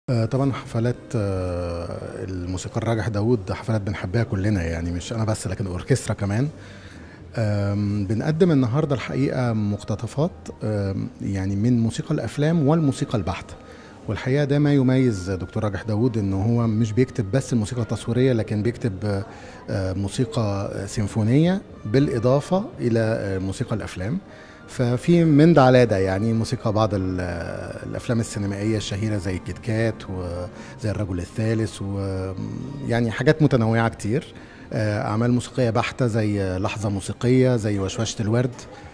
آه، طبعا حفلات آه، الموسيقى الراجح داوود حفلات بنحبها كلنا يعني مش انا بس لكن الاوركسترا كمان آم، بنقدم النهارده الحقيقه مقتطفات آم، يعني من موسيقى الافلام والموسيقى البحته والحقيقه ده ما يميز دكتور راجح داوود ان هو مش بيكتب بس الموسيقى التصويريه لكن بيكتب آه، آه، موسيقى سيمفونيه بالاضافه الى آه، موسيقى الافلام ففي من ده على ده يعني موسيقى بعض ال- الافلام السينمائيه الشهيره زي كيت كات وزي الرجل الثالث ويعني حاجات متنوعه كتير آه، اعمال موسيقيه بحته زي لحظه موسيقيه زي وشوشه الورد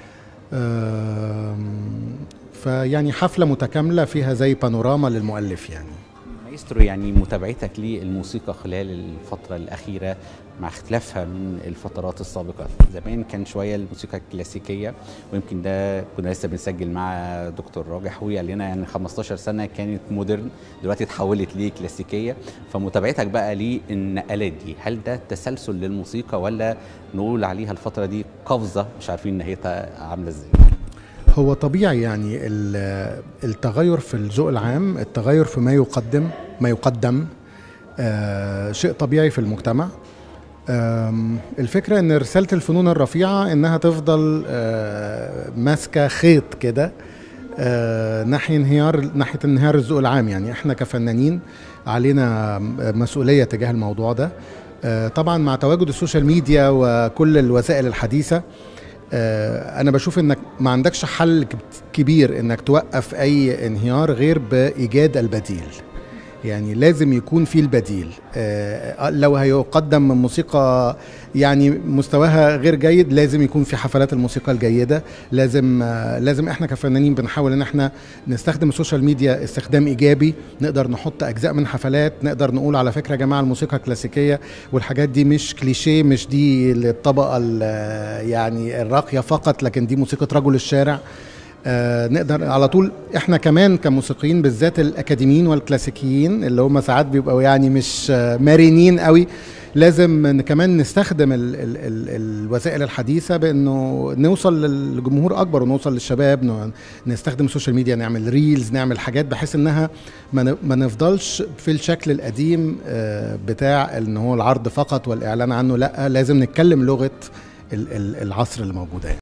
آم، فيعني حفله متكامله فيها زي بانوراما للمؤلف يعني مايسترو يعني متابعتك للموسيقى خلال الفترة الأخيرة مع اختلافها من الفترات السابقة زمان كان شوية الموسيقى الكلاسيكية ويمكن ده كنا لسه بنسجل مع دكتور راجح وقال لنا يعني 15 سنة كانت مودرن دلوقتي اتحولت لكلاسيكية فمتابعتك بقى للنقلات دي هل ده تسلسل للموسيقى ولا نقول عليها الفترة دي قفزة مش عارفين نهايتها عاملة ازاي هو طبيعي يعني ال- التغير في الذوق العام التغير في ما يقدم ما يقدم آه، شيء طبيعي في المجتمع آم، الفكرة ان رسالة الفنون الرفيعة انها تفضل آه، ماسكة خيط كده آه، ناحية انهيار ناحية انهيار الذوق العام يعني احنا كفنانين علينا مسؤولية تجاه الموضوع ده آه، طبعا مع تواجد السوشيال ميديا وكل الوسائل الحديثة آه، انا بشوف انك ما عندكش حل كب- كبير انك توقف اي انهيار غير بايجاد البديل يعني لازم يكون في البديل آه، لو هيقدم موسيقى يعني مستواها غير جيد لازم يكون في حفلات الموسيقى الجيدة لازم آه، لازم احنا كفنانين بنحاول ان احنا نستخدم السوشيال ميديا استخدام ايجابي نقدر نحط اجزاء من حفلات نقدر نقول على فكرة يا جماعة الموسيقى الكلاسيكية والحاجات دي مش كليشيه مش دي للطبقة ال- يعني الراقية فقط لكن دي موسيقى رجل الشارع آه، نقدر على طول احنا كمان كموسيقيين بالذات الاكاديميين والكلاسيكيين اللي هم ساعات بيبقوا يعني مش آه، مرنين قوي لازم ن- كمان نستخدم ال ال ال الوسائل الحديثه بانه نوصل للجمهور اكبر ونوصل للشباب ن- نستخدم السوشيال ميديا نعمل ريلز نعمل حاجات بحيث انها ما ن- ما نفضلش في الشكل القديم آه، بتاع ان هو العرض فقط والاعلان عنه لا لازم نتكلم لغه ال- ال- العصر اللي موجوده يعني.